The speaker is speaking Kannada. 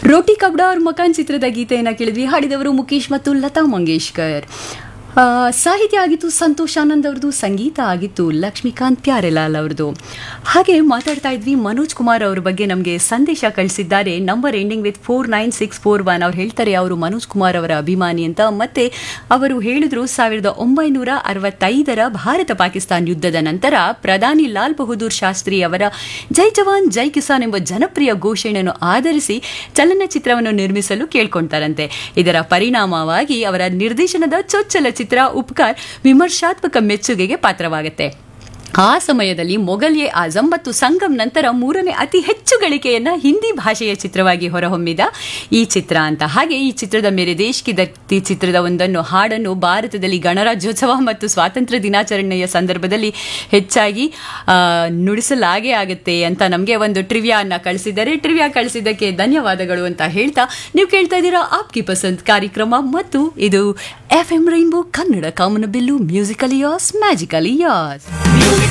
ರೋಟಿ ಕಬ್ಡ ಅವ್ರ ಮಕಾನ್ ಚಿತ್ರದ ಗೀತೆಯನ್ನು ಕೇಳಿದ್ವಿ ಹಾಡಿದವರು ಮುಖೇಶ್ ಮತ್ತು ಲತಾ ಮಂಗೇಶ್ಕರ್ ಆ, ಸಾಹಿತ್ಯ ಆಗಿತ್ತು ಸಂತೋಷ್ ಆನಂದ್ ಅವ್ರದ್ದು ಸಂಗೀತ ಆಗಿತ್ತು ಲಕ್ಷ್ಮೀಕಾಂತ್ ಪ್ಯಾರೆಲಾಲ್ ಅವ್ರದ್ದು ಹಾಗೆ ಮಾತಾಡ್ತಾ ಇದ್ವಿ ಮನೋಜ್ ಕುಮಾರ್ ಅವ್ರ ಬಗ್ಗೆ ನಮಗೆ ಸಂದೇಶ ಕಳಿಸಿದ್ದಾರೆ number ending with four nine six four one ಅವ್ರು ಹೇಳ್ತಾರೆ ಅವರು ಮನೋಜ್ ಕುಮಾರ್ ಅವರ ಅಭಿಮಾನಿ ಅಂತ ಮತ್ತೆ ಅವರು ಹೇಳಿದ್ರು ಸಾವಿರದ ಒಂಬೈನೂರ ಅರವತ್ತೈದರ ಭಾರತ ಪಾಕಿಸ್ತಾನ್ ಯುದ್ಧದ ನಂತರ ಪ್ರಧಾನಿ ಲಾಲ್ ಬಹದ್ದೂರ್ ಶಾಸ್ತ್ರಿ ಅವರ ಜೈ ಜವಾನ್ ಜೈ ಕಿಸಾನ್ ಎಂಬ ಜನಪ್ರಿಯ ಘೋಷಣೆಯನ್ನು ಆಧರಿಸಿ ಚಲನಚಿತ್ರವನ್ನು ನಿರ್ಮಿಸಲು ಕೇಳ್ಕೊಂತಾರಂತೆ ಇದರ ಪರಿಣಾಮವಾಗಿ ಅವರ ನಿರ್ದೇಶನದ ಚೊಚ್ಚಲ ಚಿತ್ರ ಉಪಕಾರ್ ವಿಮರ್ಶಾತ್ಮಕ ಮೆಚ್ಚುಗೆಗೆ ಪಾತ್ರವಾಗುತ್ತೆ ಆ ಸಮಯದಲ್ಲಿ ಮೊಘಲ್ ಎ ಆಜಂ ಮತ್ತು ಸಂಗಮ್ ನಂತರ ಮೂರನೇ ಅತಿ ಹೆಚ್ಚು ಗಳಿಕೆಯನ್ನ ಹಿಂದಿ ಭಾಷೆಯ ಚಿತ್ರವಾಗಿ ಹೊರಹೊಮ್ಮಿದ ಈ ಚಿತ್ರ ಅಂತ ಹಾಗೆ ಈ ಚಿತ್ರದ ಮೇರೆ ದೇಶ್ ಕಿ ದತ್ತಿ ಚಿತ್ರದ ಒಂದನ್ನು ಹಾಡನ್ನು ಭಾರತದಲ್ಲಿ ಗಣರಾಜ್ಯೋತ್ಸವ ಮತ್ತು ಸ್ವಾತಂತ್ರ್ಯ ದಿನಾಚರಣೆಯ ಸಂದರ್ಭದಲ್ಲಿ ಹೆಚ್ಚಾಗಿ ಆ, ನುಡಿಸಲಾಗೇ ಆಗುತ್ತೆ ಅಂತ ನಮಗೆ ಒಂದು ಟ್ರಿವಿಯಾ ಅನ್ನ ಕಳಿಸಿದ್ದಾರೆ ಟ್ರಿವಿಯಾ ಕಳಿಸಿದ್ದಕ್ಕೆ ಧನ್ಯವಾದಗಳು ಅಂತ ಹೇಳ್ತಾ ನೀವು ಕೇಳ್ತಾ ಇದ್ದೀರಾ ಆಪ್ಕಿ ಪಸಂದ್ ಕಾರ್ಯಕ್ರಮ ಮತ್ತು ಇದು ಎಫ್ ಎಂ ರೈನ್ಬೋ ಕನ್ನಡ ಕಾಮನಬಿಲ್ಲು ಮ್ಯೂಸಿಕಲ್ ಯಾಸ್ ಮ್ಯಾಜಿಕಲ್ ಯಾಸ್